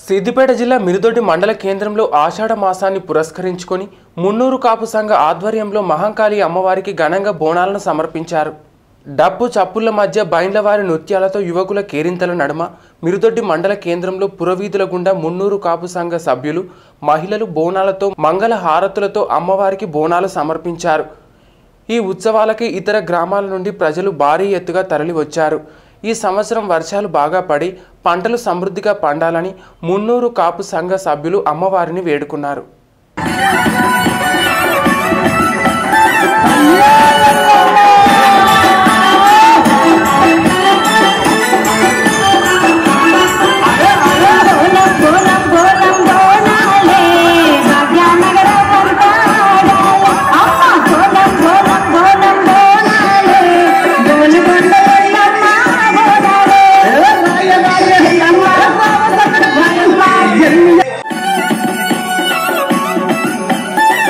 సిద్దిపేట జిల్లా మిరుదొడ్డి మండల కేంద్రంలో ఆషాఢ మాసాన్ని పురస్కరించుకొని మున్నూరు కాపు సంఘ ఆధ్వర్యంలో మహంకాళి అమ్మవారికి ఘనంగా బోనాలను సమర్పించారు డప్పు చప్పుళ్ల మధ్య బైండ్లవారి నృత్యాలతో యువకుల కేరింతల నడుమ మిరుదొడ్డి మండల కేంద్రంలో పురవీధుల గుండా మున్నూరు కాపు సంఘ సభ్యులు మహిళలు బోనాలతో మంగళ హారతులతో అమ్మవారికి బోనాలు సమర్పించారు ఈ ఉత్సవాలకి ఇతర గ్రామాల నుండి ప్రజలు భారీ ఎత్తుగా తరలి వచ్చారు ఈ సంవత్సరం వర్షాలు బాగా పడి పంటలు సమృద్ధిగా పండాలని మున్నూరు కాపు సంఘ సభ్యులు అమ్మవారిని వేడుకున్నారు గోలం గోలం గోలం గోనాలే భాగ్యనగర పంపాడాలే అమ్మ గోలం గోలం గోలం గోనాలే గోలుకొండ ఎల్లమ్మ గోనాలే రాయ రాయ ఎల్లమ్మ రాయమ్మ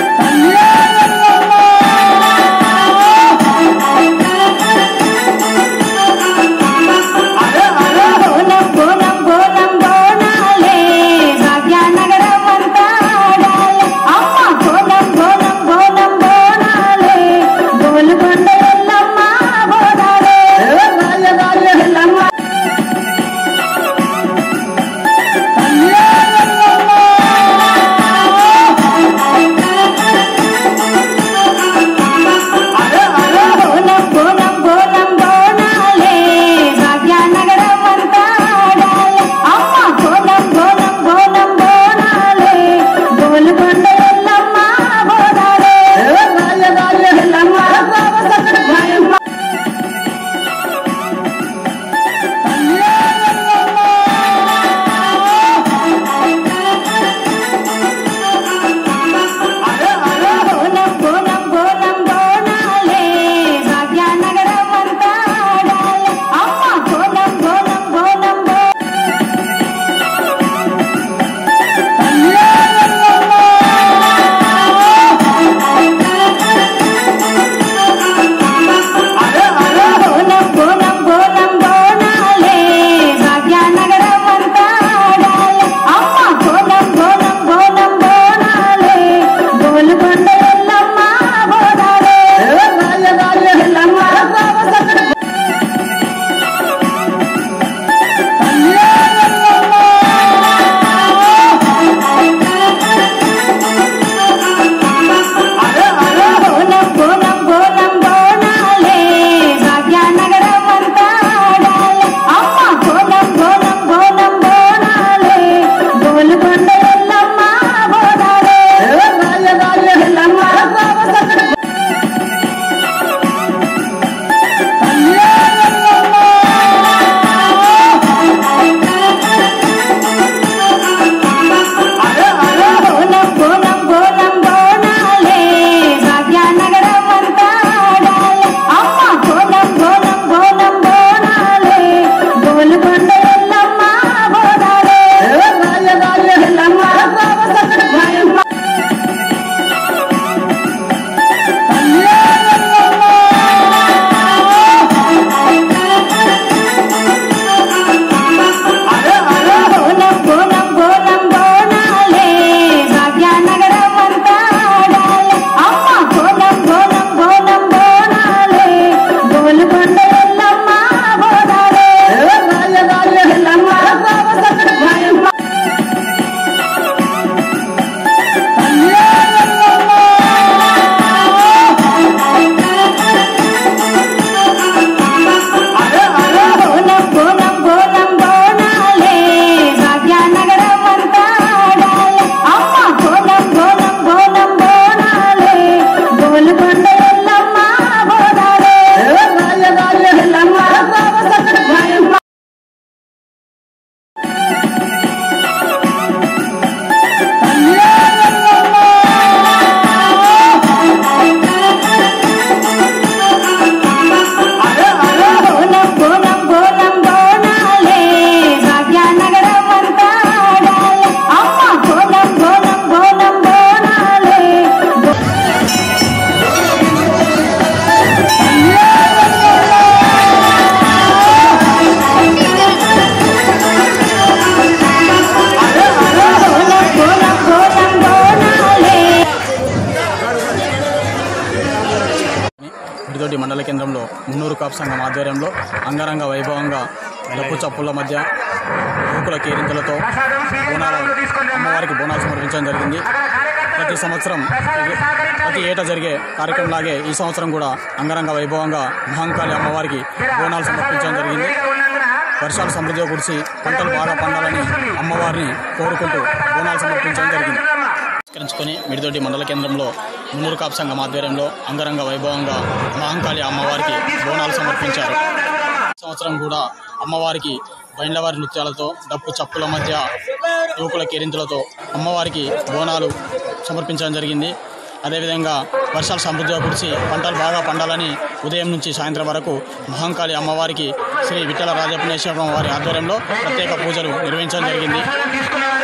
కేంద్రంలో మున్నూరు కాపు సంఘం ఆధ్వర్యంలో అంగరంగ వైభవంగా డప్పు చప్పుల మధ్య యువకుల కేరింతలతో బోనాలు అమ్మవారికి బోనాలు సమర్పించడం జరిగింది ప్రతి సంవత్సరం ఇది- ప్రతి ఏటా జరిగే కార్యక్రమంలాగే ఈ సంవత్సరం కూడా అంగరంగ వైభవంగా మహంకాళి అమ్మవారికి బోనాలు సమర్పించడం జరిగింది వర్షాలు సమృద్ధిగా కురిసి పంటలు బాగా పండాలని అమ్మవారిని కోరుకుంటూ బోనాలు సమర్పించడం జరిగింది పురస్కరించుకొని మిడిదొడ్డి మండల కేంద్రంలో మున్నూరు కాపు సంఘం ఆధ్వర్యంలో అంగరంగ వైభవంగా మహంకాళి అమ్మవారికి బోనాలు సమర్పించారు ఈ సంవత్సరం కూడా అమ్మవారికి బైండ్లవారి నృత్యాలతో డప్పు చప్పుల మధ్య యువకుల కేరింతలతో అమ్మవారికి బోనాలు సమర్పించడం జరిగింది అదేవిధంగా వర్షాలు సమృద్ధిగా కురిసి పంటలు బాగా పండాలని ఉదయం నుంచి సాయంత్రం వరకు మహంకాళి అమ్మవారికి శ్రీ విఠల రాజపుణేశ్వరం వారి ఆధ్వర్యంలో ప్రత్యేక పూజలు నిర్వహించడం జరిగింది